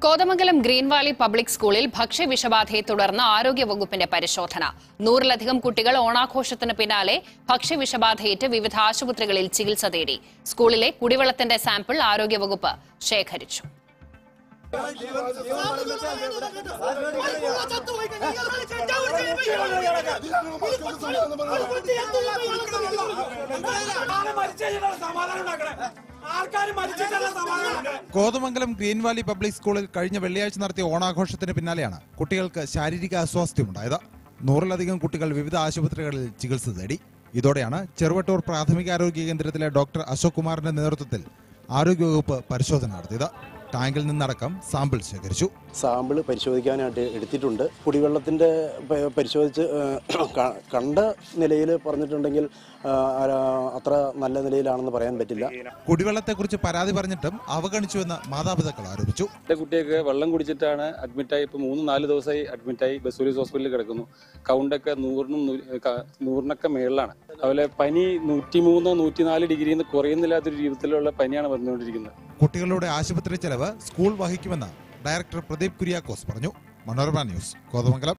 Kothamangalam green Valley public സ്കൂളിൽ ഭക്ഷ്യവിഷബാധയെ തുടർന്ന് ആരോഗ്യവകുപ്പിന്റെ പരിശോധന നൂറിലധികം കുട്ടികൾ ഓണാഘോഷത്തിന് പിന്നാലെ ഭക്ഷ്യവിഷബാധയേറ്റ് വിവിധ ആശുപത്രികളിൽ ചികിത്സ തേടി സ്കൂളിലെ കുടിവെള്ളത്തിന്റെ സാമ്പിൾ ആരോഗ്യവകുപ്പ് ശേഖരിച്ചു ആൾക്കാർ മരിച്ചിട്ടുള്ള സമാധാനം കോതമംഗലം ഗ്രീൻ വാലി പബ്ലിക് സ്കൂളിൽ കഴിഞ്ഞ വെള്ളിയാഴ്ച നടത്തിയ ഓണാഘോഷത്തിന് പിന്നാലെയാണ് കുട്ടികൾക്ക് ശാരീരിക അസ്വാസ്ഥ്യമുണ്ടായത് നൂറിലധികം കുട്ടികൾ വിവിധ ആശുപത്രികളിൽ ചികിത്സ തേടി ഇതോടെയാണ് ചെറുവട്ടൂർ പ്രാഥമികാരോഗ്യ കേന്ദ്രത്തിലെ ഡോക്ടർ അശോക് കുമാറിന്റെ നേതൃത്വത്തിൽ ആരോഗ്യവകുപ്പ് പരിശോധന നടത്തിയത് ടാങ്കിൽ നിന്നടക്കം സാമ്പിൾ ശേഖരിച്ചു സാമ്പിൾ പരിശോധിക്കാനായിട്ട് എടുത്തിട്ടുണ്ട് കുടിവെള്ളത്തിൻ്റെ പ- പരിശോധിച്ച് ഏഹ്, ക- കണ്ട നിലയിൽ പറഞ്ഞിട്ടുണ്ടെങ്കിൽ ആഹ്, ആ- അത്ര നല്ല നിലയിലാണെന്ന് പറയാൻ പറ്റില്ല കുടിവെള്ളത്തെക്കുറിച്ച് പരാതി പറഞ്ഞിട്ടും അവഗണിച്ചുവെന്ന് മാതാപിതാക്കൾ ആരോപിച്ചു എൻ്റെ കുട്ടിയൊക്കെ വെള്ളം കുടിച്ചിട്ടാണ് അഡ്മിറ്റായി ഇപ്പോൾ മൂന്ന് നാല് ദിവസമായി അഡ്മിറ്റായി ബസൂരിസ് ഹോസ്പിറ്റലിൽ കിടക്കുന്നു കൗണ്ടൊക്കെ നൂറിനും നൂ- ക- നൂറിനൊക്കെ മേളിലാണ് അതുപോലെ പനി നൂറ്റിമൂന്ന് നൂറ്റിനാല് ഡിഗ്രിയിൽ നിന്ന് കുറയുന്നില്ലാത്തൊരു രീതിയിലുള്ള പനിയാണ് വന്നുകൊണ്ടിരിക്കുന്നത് കുട്ടികളുടെ ആശുപത്രി ചെലവ് സ്കൂൾ വഹിക്കുമെന്ന് ഡയറക്ടർ പ്രദീപ് കുര്യാക്കോസ് പറഞ്ഞു മനോരമ ന്യൂസ് കോതമംഗലം